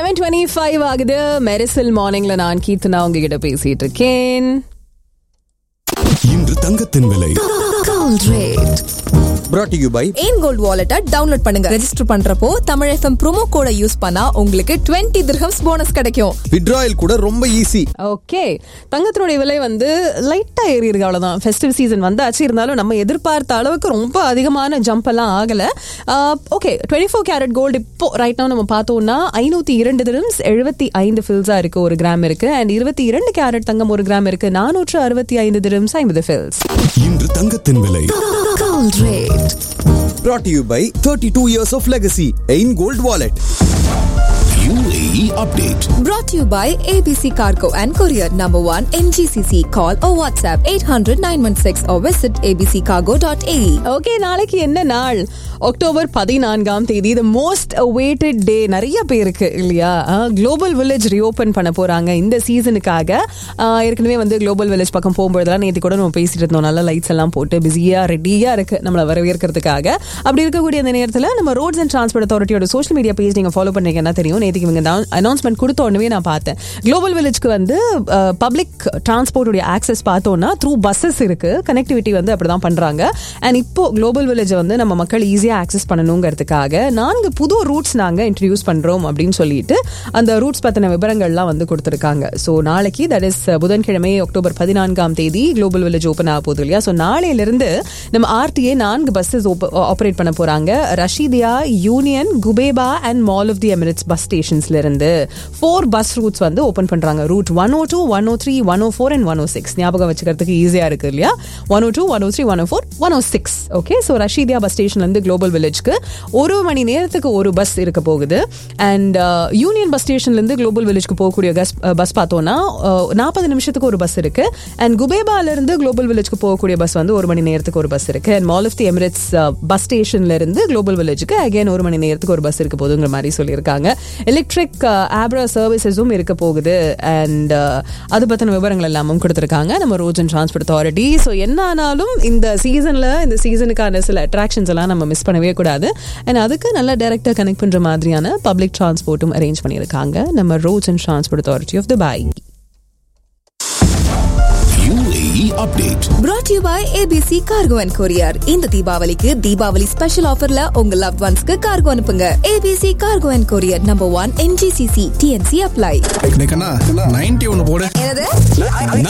Seven twenty five ஆகுது மெரிசல் மார்னிங்ல நான் கீர்த்தனா உங்ககிட்ட பேசிட்டு இருக்கேன் இன்று தங்கத்தின் விலை Gold rate. brought to you by எயின் கோல்ட் வாலெட்டை டவுன்லோட் பண்ணுங்க ரெஜிஸ்டர் பண்றப்போ தமிழ் எஃப்எம் ப்ரோமோ கோட யூஸ் பண்ணா உங்களுக்கு 20 திர்ஹம்ஸ் போனஸ் கிடைக்கும் withdrawal கூட ரொம்ப ஈஸி ஓகே தங்கத்தினுடைய விலை வந்து லைட்டா ஏறி இருக்கு அவ்வளவுதான் ஃபெஸ்டிவ் சீசன் வந்தாச்சு இருந்தாலும் நம்ம எதிர்பார்த்த அளவுக்கு ரொம்ப அதிகமான ஜம்ப் எல்லாம் ஆகல okay twenty four carat gold இப்போ ரைட் now நம்ம பார்த்தோம்னா ஐநூத்தி இரண்டு திரம்ஸ் எழுபத்தி ஐந்து ஃபில்ஸா இருக்கு ஒரு கிராம் இருக்கு அண்ட் இருபத்தி இரண்டு கேரட் தங்கம் ஒரு கிராம் இருக்கு நானூற்று அறுபத்தி ஐந்து திரம்ஸ் ஐம்பது ஃபில்ஸ் இன்று தங்கத்தின் விலை Gold rate. brought to you by 32 years of legacy in gold wallet UAE update Brought to you by ABC Cargo and Courier Number 1 MGCC. Call or WhatsApp 800 916 or visit abccargo.ae. Okay நாளைக்கு என்ன நாள் October பதினான்காம் தேதி the most awaited டே நிறைய பேருக்கு இல்லையா global village reopen பண்ண போறாங்க இந்த சீசனுக்காக ஆஹ், ஏற்கனவே வந்து குளோபல் வில்லேஜ் பக்கம் போகும்போதெல்லாம் நேற்று கூட நம்ம பேசிட்டு இருந்தோம் நல்லா லைட்ஸ் எல்லாம் போட்டு பிஸியா ரெடியா இருக்கு நம்மளை வரவேற்கிறதுக்காக அப்படி இருக்கக்கூடிய அந்த நேரத்தில் நம்ம ரோட்ஸ் அண்ட் டிரான்ஸ்போர்ட் அத்தாரிட்டியோட சோஷியல் மீடியா பேஜ் நீங்க ஃபாலோ பண்ணீங்கன்னா தெரியும் நேற்றுக்கு இவங்க அனௌன்ஸ்மெண்ட் கொடுத்த உடனே நான் பார்த்தேன் குளோபல் வில்லேஜ்க்கு வந்து பப்ளிக் டிரான்ஸ்போர்ட்டுடைய ஆக்சஸ் பார்த்தோம்னா த்ரூ பஸ்ஸஸ் இருக்கு கனெக்டிவிட்டி வந்து அப்படிதான் பண்றாங்க அண்ட் இப்போ குளோபல் வில்லேஜை வந்து நம்ம மக்கள் ஈஸியா ஆக்சஸ் பண்ணணுங்கிறதுக்காக நான்கு புது ரூட்ஸ் நாங்க இன்ட்ரடியூஸ் பண்றோம் அப்படின்னு சொல்லிட்டு அந்த ரூட்ஸ் பத்தின விவரங்கள்லாம் வந்து கொடுத்துருக்காங்க ஸோ நாளைக்கு தட் இஸ் புதன்கிழமை அக்டோபர் பதினான்காம் தேதி குளோபல் வில்லேஜ் ஓப்பன் ஆக போகுது இல்லையா ஸோ நாளையிலிருந்து நம்ம ஆர்டிஏ நான்கு பஸ்ஸஸ் ஆப்ரேட் பண்ண போறாங்க Rashidiya Union Ghubaiba and Mall of the Emirates bus ஸ்டேஷன்ஸ்ல இருந்து ஃபோர் பஸ் ரூட்ஸ் வந்து ஓப்பன் பண்றாங்க route one O two one O three one O four and one O six ஞாபகம் வச்சுக்கிறதுக்கு ஈஸியா இருக்கு இல்லையா one O two one O three one O four one O six okay so Rashidiya bus ஸ்டேஷன்ல இருந்து global வில்லேஜ்க்கு ஒரு மணி நேரத்துக்கு ஒரு பஸ் இருக்க போகுது அண்ட் யூனியன் பஸ் ஸ்டேஷன்ல இருந்து குளோபல் வில்லேஜ்க்கு போகக்கூடிய பஸ் பார்த்தோம்னா நாற்பது நிமிஷத்துக்கு ஒரு பஸ் இருக்கு அண்ட் குபேபால இருந்து குளோபல் வில்லேஜ்க்கு போகக்கூடிய பஸ் வந்து ஒரு மணி நேரத்துக்கு ஒரு பஸ் இருக்கு and Mall of the Emirates bus ஸ்டேஷன்ல இருந்து குளோபல் வில்லேஜுக்கு அகைன் ஒரு மணி நேரத்துக்கு ஒரு பஸ் இருக்க போகுதுங்கிற மாதிரி சொல்லியிருக்காங்க எலக்ட்ரிக் ஆப்ரா சர்வீசஸும் இருக்க போகுது அண்ட் அது பத்தின விவரங்கள் எல்லாமும் கொடுத்துருக்காங்க நம்ம Road and Transport Authority so என்ன ஆனாலும் இந்த சீசன்ல இந்த சீசனுக்கான சில அட்ராக்ஷன்ஸ் எல்லாம் நம்ம மிஸ் பண்ணவே கூடாது அண்ட் அதுக்கு நல்லா டைரக்டா கனெக்ட் பண்ற மாதிரியான பப்ளிக் டிரான்ஸ்போர்ட்டும் அரேஞ்ச் பண்ணியிருக்காங்க நம்ம Roads and Transport Authority of Dubai UAE update Brought to you by ABC Cargo and Courier. இந்த தீபாவளிக்கு தீபாவளி ஸ்பெஷல் ஆஃபர்ல உங்க லவ் ஒன்ஸ்க்கு கார்கோ அனுப்புங்க ABC Cargo and Courier Number 1 MGCC TNC apply. Ninety ஒன்னு போடு என்னது